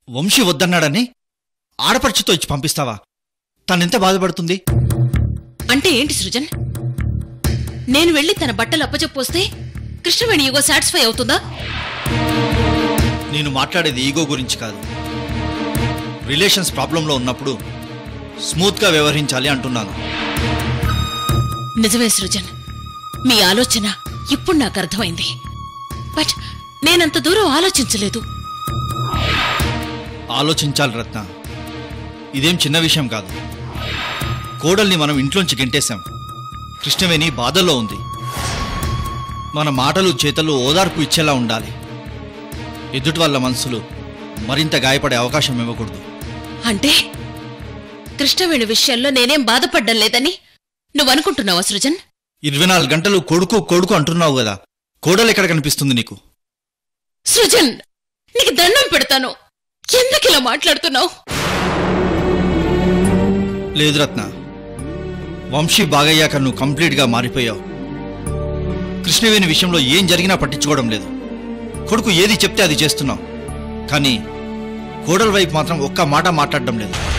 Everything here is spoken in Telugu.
వంశీ వద్దన్నాడని ఆడపడుచుతో ఇచ్చి పంపిస్తావా తనెంత బాధపడుతుంది అంటే ఏంటి సృజన్ నేను వెళ్ళి తన బట్టలు అప్పచెప్పొస్తే కృష్ణవేణి యుగో సాటిస్ఫై అవుతుందా నేను మాట్లాడేది ఈగో గురించి కాదు రిలేషన్స్ ప్రాబ్లంలో ఉన్నప్పుడు స్మూత్గా వ్యవహరించాలి అంటున్నాను నిజమే సృజన్ మీ ఆలోచన ఇప్పుడు నాకు అర్థమైంది బట్ నేనంత దూరం ఆలోచించలేదు ఆలోచించాలి రత్న ఇదేం చిన్న విషయం కాదు కోడల్ని మనం ఇంట్లోంచి గెంటేశాం కృష్ణవేణి బాధల్లో ఉంది మన మాటలు చేతలు ఓదార్పు ఇచ్చేలా ఉండాలి ఎదుటి వాళ్ళ మనసులు మరింత గాయపడే అవకాశం ఇవ్వకూడదు అంటే కృష్ణవేణి విషయంలో నేనేం బాధపడ్డం లేదని నువ్వనుకుంటున్నావా సృజన్ ఇరవై నాలుగు గంటలు కొడుకు కొడుకు అంటున్నావు కదా కోడలు ఎక్కడ కనిపిస్తుంది నీకు సృజన్ నీకు దండం పెడతాను ఎందుకు ఇలా మాట్లాడుతున్నావు లేదు రత్న వంశీ బాగయ్యాక నువ్వు కంప్లీట్గా మారిపోయావు కృష్ణవేణి విషయంలో ఏం జరిగినా పట్టించుకోవడం లేదు కొడుకు ఏది చెప్తే అది చేస్తున్నావు కానీ కోడల వైపు మాత్రం ఒక్క మాట మాట్లాడడం లేదు